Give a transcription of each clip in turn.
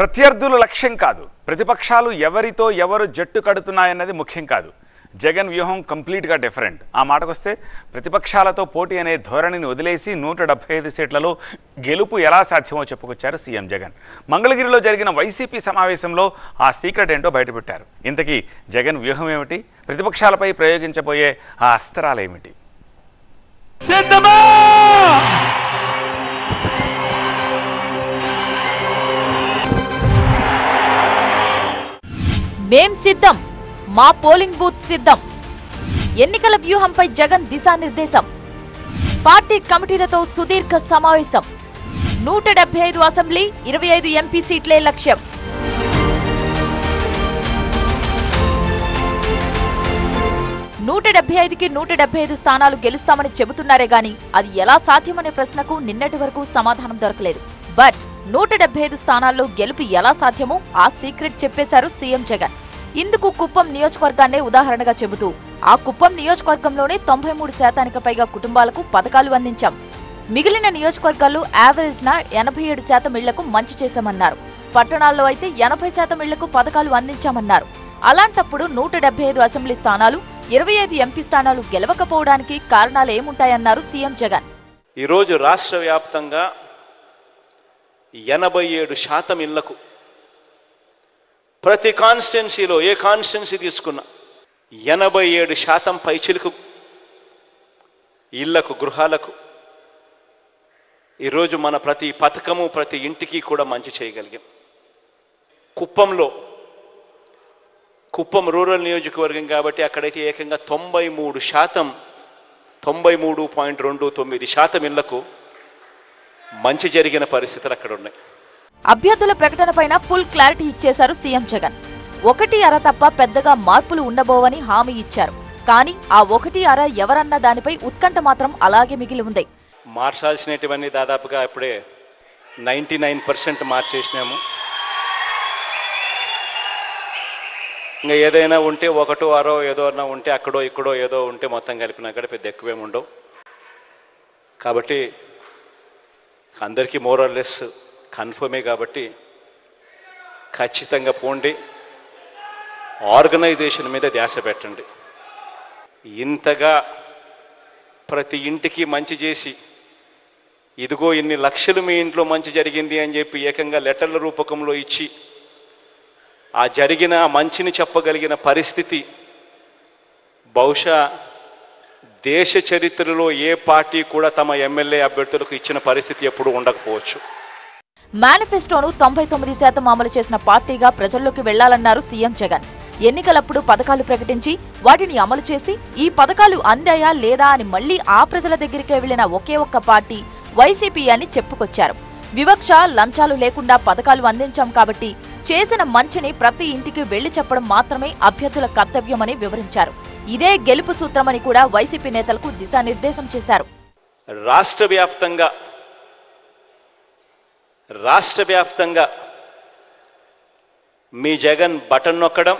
ప్రత్యర్థులు లక్ష్యం కాదు ప్రతిపక్షాలు ఎవరితో ఎవరు జట్టు కడుతున్నాయన్నది ముఖ్యం కాదు జగన్ వ్యూహం కంప్లీట్గా డిఫరెంట్ ఆ మాటకొస్తే ప్రతిపక్షాలతో పోటీ అనే ధోరణిని వదిలేసి నూట డెబ్బై ఐదు సీట్లలో గెలుపు ఎలా సాధ్యమో చెప్పుకొచ్చారు సీఎం జగన్ మంగళగిరిలో జరిగిన వైసీపీ సమావేశంలో ఆ సీక్రెట్ ఏంటో బయటపెట్టారు ఇంతకీ జగన్ వ్యూహం ఏమిటి ప్రతిపక్షాలపై ప్రయోగించబోయే ఆ అస్త్రాలేమిటి సిద్ధమా మేం సిద్ధం మా పోలింగ్ బూత్ సిద్ధం ఎన్నికల వ్యూహంపై జగన్ దిశానిర్దేశం పార్టీ కమిటీలతో సుదీర్ఘ సమావేశం నూట డెబ్బై ఐదు అసెంబ్లీ ఇరవై ఐదు ఎంపీ సీట్లే లక్ష్యం నూట డెబ్బై ఐదుకి నూట డెబ్బై ఐదు స్థానాలు గెలుస్తామని చెబుతున్నారే గాని అది ఎలా సాధ్యమనే ప్రశ్నకు నిన్నటి వరకు సమాధానం దొరకలేదు బట్ నూట డెబ్బై ఐదు స్థానాల్లో గెలుపు ఎలా సాధ్యమో ఆ సీక్రెట్ చెప్పేశారు సీఎం జగన్ ఇందుకు కుప్పం నియోజకవర్గాన్నే ఉదాహరణగా చెబుతూ ఆ కుప్పం నియోజకవర్గంలోనే తొంభై మూడు శాతానికి పైగా కుటుంబాలకు పథకాలు అందించాం మిగిలిన నియోజకవర్గాల్లో యావరేజ్ న ఎనభై ఏడు శాతం ఇళ్లకు మంచి చేశామన్నారు పట్టణాల్లో అయితే ఎనభై శాతం ఇళ్లకు పథకాలు అందించామన్నారు అలాంటప్పుడు నూట డెబ్బై ఐదు అసెంబ్లీ స్థానాలు ఇరవై ఐదు ఎంపీ స్థానాలు గెలవకపోవడానికి కారణాలు ఏముంటాయన్నారు సీఎం జగన్ ఈరోజు రాష్ట్ర వ్యాప్తంగా ఎనభై ఏడు శాతం ఇళ్లకు ప్రతి కాన్స్టిట్యున్సీలో ఏ కాన్స్టిట్యున్సీ తీసుకున్నా ఎనభై ఏడు శాతం పైచిలకు ఇళ్లకు గృహాలకు ఈరోజు మన ప్రతి పథకము ప్రతి ఇంటికి కూడా మంచి చేయగలిగాం కుప్పంలో కుప్పం రూరల్ నియోజకవర్గం కాబట్టి అక్కడైతే ఏకంగా తొంభై మూడు శాతం తొంభై మూడు పాయింట్ రెండు తొమ్మిది శాతం ఇళ్లకు మంచి జరిగిన పరిస్థితులు అక్కడ ఉన్నాయి అభ్యర్థుల ప్రకటనపైన ఫుల్ క్లారిటీ ఇచ్చేశారు సీఎం జగన్ ఒకటి అర తప్ప పెద్దగా మార్పులు ఉండబోవని హామీ ఇచ్చారు కానీ ఆ ఒకటి అర ఎవరన్న దానిపై ఉత్కంఠ మాత్రం అలాగే మిగిలి ఉంది మార్చాల్సినటువన్నీ దాదాపుగా ఇప్పుడే నైంటీ నైన్ పర్సెంట్ మార్చేసినాము ఇంకా ఏదైనా ఉంటే ఒకటో అరో ఏదో అన్నా ఉంటే అక్కడో ఇక్కడో ఏదో ఉంటే మొత్తం కలిపినా కూడా పెద్ద ఎక్కువేమి ఉండవు కాబట్టి అందరికీ మోరల్లెస్ కన్ఫర్మే కాబట్టి ఖచ్చితంగా పోండి ఆర్గనైజేషన్ మీద ధ్యాస పెట్టండి ఇంతగా ప్రతి ఇంటికి మంచి చేసి ఇదిగో ఇన్ని లక్షలు మీ ఇంట్లో మంచి జరిగింది అని చెప్పి ఏకంగా లెటర్ల రూపకంలో ఇచ్చి ఆ జరిగిన ఆ మంచిని చెప్పగలిగిన పరిస్థితి బహుశా దేశ చరిత్రలో ఏ పార్టీ కూడా తమ ఎమ్మెల్యే అభ్యర్థులకు ఇచ్చిన పరిస్థితి ఎప్పుడూ ఉండకపోవచ్చు మేనిఫెస్టోను తొంభై తొమ్మిది శాతం అమలు చేసిన పార్టీగా ప్రజల్లోకి వెళ్లాలన్నారు సీఎం జగన్ ఎన్నికలప్పుడు పథకాలు ప్రకటించి వాటిని అమలు చేసి ఈ పథకాలు అందాయా లేదా అని మళ్లీ ఆ ప్రజల దగ్గరికే వెళ్లిన ఒకే ఒక్క పార్టీ వైసీపీ అని చెప్పుకొచ్చారు వివక్ష లంచాలు లేకుండా పథకాలు అందించాం కాబట్టి చేసిన మంచిని ప్రతి ఇంటికి వెళ్లి చెప్పడం మాత్రమే అభ్యర్థుల కర్తవ్యమని వివరించారు ఇదే గెలుపు సూత్రమని కూడా వైసీపీ నేతలకు దిశానిర్దేశం చేశారు రాష్ట్ర వ్యాప్తంగా రాష్ట్ర వ్యాప్తంగా మీ జగన్ బటన్ నొక్కడం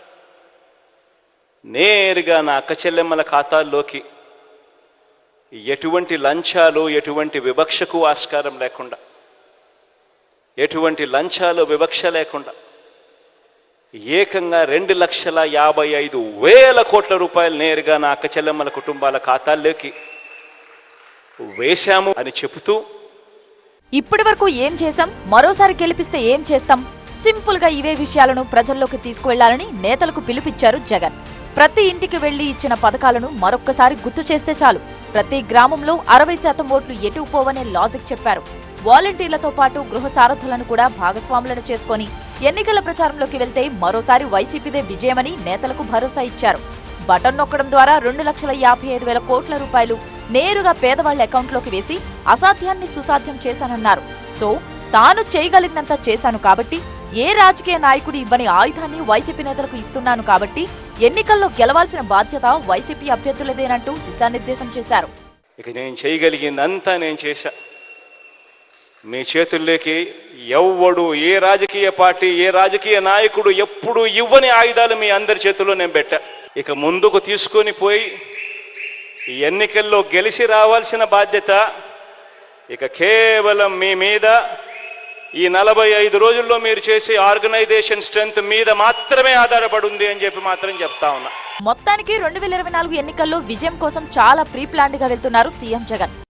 నేరుగా నా అక్క చెల్లెమ్మల ఖాతాల్లోకి ఎటువంటి లంచాలు ఎటువంటి వివక్షకు ఆస్కారం లేకుండా ఎటువంటి లంచాలు వివక్ష లేకుండా ఏకంగా రెండు లక్షల యాభై ఐదు వేల కోట్ల రూపాయలు నేరుగా నా అక్క చెల్లెమ్మల కుటుంబాల ఖాతాల్లోకి వేశాము అని చెబుతూ ఇప్పటి వరకు ఏం చేశాం మరోసారి గెలిపిస్తే ఏం చేస్తాం సింపుల్ గా ఇవే విషయాలను ప్రజల్లోకి తీసుకువెళ్లాలని నేతలకు పిలుపిచ్చారు జగన్ ప్రతి ఇంటికి వెళ్లి ఇచ్చిన పథకాలను మరొక్కసారి గుర్తు చేస్తే చాలు ప్రతి గ్రామంలో అరవై శాతం ఓట్లు ఎటు పోవనే లాజిక్ చెప్పారు వాలంటీర్లతో పాటు గృహ సారథులను కూడా భాగస్వాములను చేసుకొని ఎన్నికల ప్రచారంలోకి వెళ్తే మరోసారి వైసీపీదే విజయమని నేతలకు భరోసా ఇచ్చారు బటన్ నొక్కడం ద్వారా రెండు లక్షల యాభై ఐదు వేల కోట్ల రూపాయలు నేరుగా పేదవాళ్ల అకౌంట్లోకి వేసి అసాధ్యాన్ని సుసాధ్యం చేశానన్నారు సో తాను చేయగలిగినంత చేశాను కాబట్టి ఏ రాజకీయ నాయకుడు ఇవ్వని ఆయుధాన్ని వైసీపీ నేతలకు ఇస్తున్నాను కాబట్టి ఎన్నికల్లో గెలవాల్సిన బాధ్యత వైసీపీ అభ్యర్థులదేనంటూ దిశానిర్దేశం చేశారు ఇక నేను చేయగలిగిందంతా నేను చేశా మీ చేతుల్లోకి ఎవ్వడు ఏ రాజకీయ పార్టీ ఏ రాజకీయ నాయకుడు ఎప్పుడు ఇవ్వని ఆయుధాలు మీ అందరి చేతుల్లో నేను పెట్టా ఇక ముందుకు తీసుకొని పోయి ఈ ఎన్నికల్లో గెలిచి రావాల్సిన బాధ్యత ఇక కేవలం మీ మీద ఈ నలభై ఐదు రోజుల్లో మీరు చేసే ఆర్గనైజేషన్ స్ట్రెంగ్త్ మీద మాత్రమే ఆధారపడి ఉంది అని చెప్పి మాత్రం చెప్తా ఉన్నా మొత్తానికి రెండు వేల ఇరవై నాలుగు ఎన్నికల్లో విజయం కోసం చాలా ప్రీ ప్లాన్డ్ గా వెళ్తున్నారు సీఎం జగన్